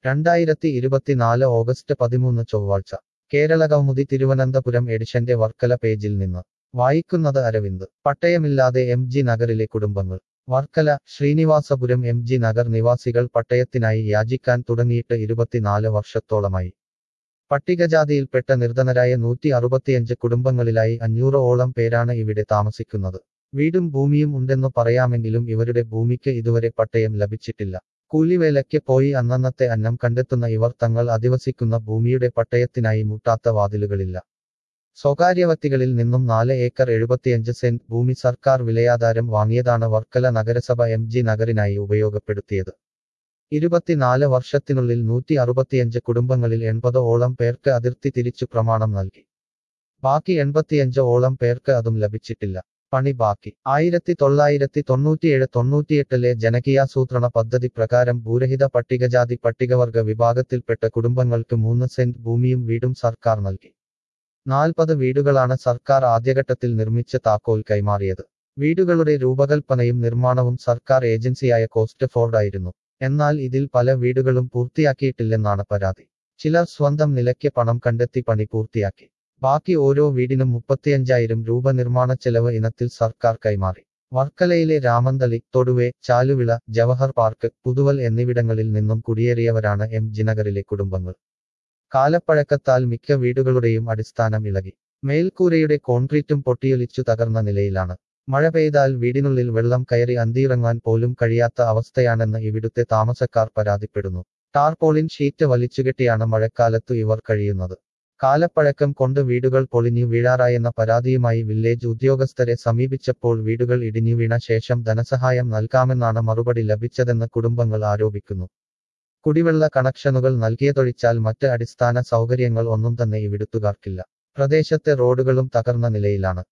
രണ്ടായിരത്തി ഇരുപത്തിനാല് ഓഗസ്റ്റ് പതിമൂന്ന് ചൊവ്വാഴ്ച കേരളകൗമുദി തിരുവനന്തപുരം എഡിഷന്റെ വർക്കല പേജിൽ നിന്ന് വായിക്കുന്നത് അരവിന്ദ് പട്ടയമില്ലാതെ എം ജി നഗറിലെ കുടുംബങ്ങൾ വർക്കല ശ്രീനിവാസപുരം എം ജി നഗർ നിവാസികൾ പട്ടയത്തിനായി യാചിക്കാൻ തുടങ്ങിയിട്ട് ഇരുപത്തിനാല് വർഷത്തോളമായി പട്ടികജാതിയിൽപ്പെട്ട നിർധനരായ നൂറ്റി അറുപത്തിയഞ്ച് കുടുംബങ്ങളിലായി അഞ്ഞൂറോളം പേരാണ് ഇവിടെ താമസിക്കുന്നത് വീടും ഭൂമിയും ഉണ്ടെന്നു പറയാമെങ്കിലും ഇവരുടെ ഭൂമിക്ക് ഇതുവരെ പട്ടയം ലഭിച്ചിട്ടില്ല കൂലിവേലയ്ക്ക് പോയി അന്നന്നത്തെ അന്നം കണ്ടെത്തുന്ന ഇവർ തങ്ങൾ അധിവസിക്കുന്ന ഭൂമിയുടെ പട്ടയത്തിനായി മുട്ടാത്ത വാതിലുകളില്ല സ്വകാര്യ വ്യക്തികളിൽ നിന്നും നാല് ഏക്കർ എഴുപത്തിയഞ്ച് സെന്റ് ഭൂമി സർക്കാർ വിലയാധാരം വാങ്ങിയതാണ് വർക്കല നഗരസഭ എം ജി നഗറിനായി ഉപയോഗപ്പെടുത്തിയത് ഇരുപത്തിനാല് വർഷത്തിനുള്ളിൽ നൂറ്റി അറുപത്തിയഞ്ച് കുടുംബങ്ങളിൽ എൺപത് ഓളം പേർക്ക് അതിർത്തി തിരിച്ചു പ്രമാണം നൽകി ബാക്കി എൺപത്തിയഞ്ച് ഓളം പേർക്ക് അതും ലഭിച്ചിട്ടില്ല പണി ബാക്കി ആയിരത്തി തൊള്ളായിരത്തി തൊണ്ണൂറ്റിയേഴ് തൊണ്ണൂറ്റിയെട്ടിലെ ജനകീയാസൂത്രണ പദ്ധതി പ്രകാരം ഭൂരഹിത പട്ടികജാതി പട്ടികവർഗ വിഭാഗത്തിൽപ്പെട്ട കുടുംബങ്ങൾക്ക് മൂന്ന് സെന്റ് ഭൂമിയും വീടും സർക്കാർ നൽകി നാൽപ്പത് വീടുകളാണ് സർക്കാർ ആദ്യഘട്ടത്തിൽ നിർമ്മിച്ച താക്കോൽ കൈമാറിയത് വീടുകളുടെ രൂപകൽപ്പനയും നിർമ്മാണവും സർക്കാർ ഏജൻസിയായ കോസ്റ്റ് ഫോർഡ് ആയിരുന്നു എന്നാൽ ഇതിൽ പല വീടുകളും പൂർത്തിയാക്കിയിട്ടില്ലെന്നാണ് പരാതി ചിലർ സ്വന്തം നിലയ്ക്ക് പണം കണ്ടെത്തി പണി പൂർത്തിയാക്കി ബാക്കി ഓരോ വീടിനും മുപ്പത്തിയഞ്ചായിരം രൂപ നിർമ്മാണ ചെലവ് ഇനത്തിൽ സർക്കാർ കൈമാറി വർക്കലയിലെ രാമന്തളി തൊടുവെ ചാലുവിള ജവഹർ പാർക്ക് പുതുവൽ എന്നിവിടങ്ങളിൽ നിന്നും കുടിയേറിയവരാണ് എം ജിനഗറിലെ കുടുംബങ്ങൾ കാലപ്പഴക്കത്താൽ മിക്ക വീടുകളുടെയും അടിസ്ഥാനം ഇളകി മേൽക്കൂരയുടെ കോൺക്രീറ്റും പൊട്ടിയൊലിച്ചു തകർന്ന നിലയിലാണ് മഴ പെയ്താൽ വീടിനുള്ളിൽ വെള്ളം കയറി അന്തിയിറങ്ങാൻ പോലും കഴിയാത്ത അവസ്ഥയാണെന്ന് ഇവിടുത്തെ താമസക്കാർ പരാതിപ്പെടുന്നു ടാർപോളിൻ ഷീറ്റ് വലിച്ചുകെട്ടിയാണ് മഴക്കാലത്തു ഇവർ കഴിയുന്നത് കാലപ്പഴക്കം കൊണ്ട് വീടുകൾ പൊളിഞ്ഞു വീഴാറായെന്ന പരാതിയുമായി വില്ലേജ് ഉദ്യോഗസ്ഥരെ സമീപിച്ചപ്പോൾ വീടുകൾ ഇടിഞ്ഞു വീണ ശേഷം ധനസഹായം നൽകാമെന്നാണ് മറുപടി ലഭിച്ചതെന്ന് കുടുംബങ്ങൾ ആരോപിക്കുന്നു കുടിവെള്ള കണക്ഷനുകൾ നൽകിയതൊഴിച്ചാൽ മറ്റ് അടിസ്ഥാന സൗകര്യങ്ങൾ ഒന്നും തന്നെ ഇവിടുത്തുകാർക്കില്ല പ്രദേശത്തെ റോഡുകളും തകർന്ന നിലയിലാണ്